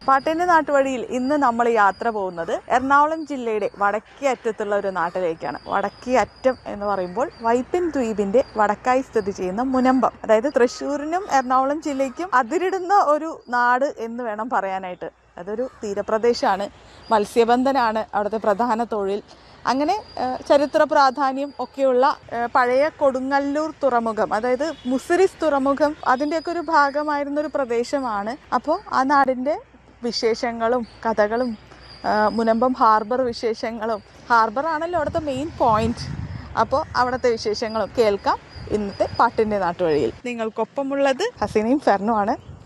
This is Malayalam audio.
പാട്ടിന്റെ നാട്ടുവഴിയിൽ ഇന്ന് നമ്മൾ യാത്ര പോകുന്നത് എറണാകുളം ജില്ലയുടെ വടക്കേ അറ്റത്തുള്ള ഒരു നാട്ടിലേക്കാണ് വടക്കേ അറ്റം എന്ന് പറയുമ്പോൾ വൈപ്പിൻ ദ്വീപിന്റെ വടക്കായി സ്ഥിതി ചെയ്യുന്ന മുനമ്പം അതായത് തൃശ്ശൂരിനും എറണാകുളം ജില്ലയ്ക്കും അതിരിടുന്ന ഒരു നാട് എന്ന് വേണം പറയാനായിട്ട് അതൊരു തീരപ്രദേശമാണ് മത്സ്യബന്ധനാണ് അവിടുത്തെ പ്രധാന തൊഴിൽ അങ്ങനെ ഏഹ്, ചരിത്ര പ്രാധാന്യം ഒക്കെയുള്ള ഏഹ്, പഴയ കൊടുങ്ങല്ലൂർ തുറമുഖം അതായത് മുസിരിസ് തുറമുഖം അതിൻ്റെയൊക്കെ ഒരു ഭാഗമായിരുന്ന ഒരു പ്രദേശമാണ് അപ്പോൾ ആ നാടിൻ്റെ വിശേഷങ്ങളും കഥകളും ആ, മുനമ്പം ഹാർബർ വിശേഷങ്ങളും ഹാർബർ ആണല്ലോ അവിടുത്തെ മെയിൻ പോയിന്റ് അപ്പോൾ അവിടുത്തെ വിശേഷങ്ങളും കേൾക്കാം ഇന്നത്തെ പാട്ടിൻ്റെ നാട്ടുവഴിയിൽ നിങ്ങൾക്കൊപ്പമുള്ളത് ഹസീനയും ഫെർണുമാണ്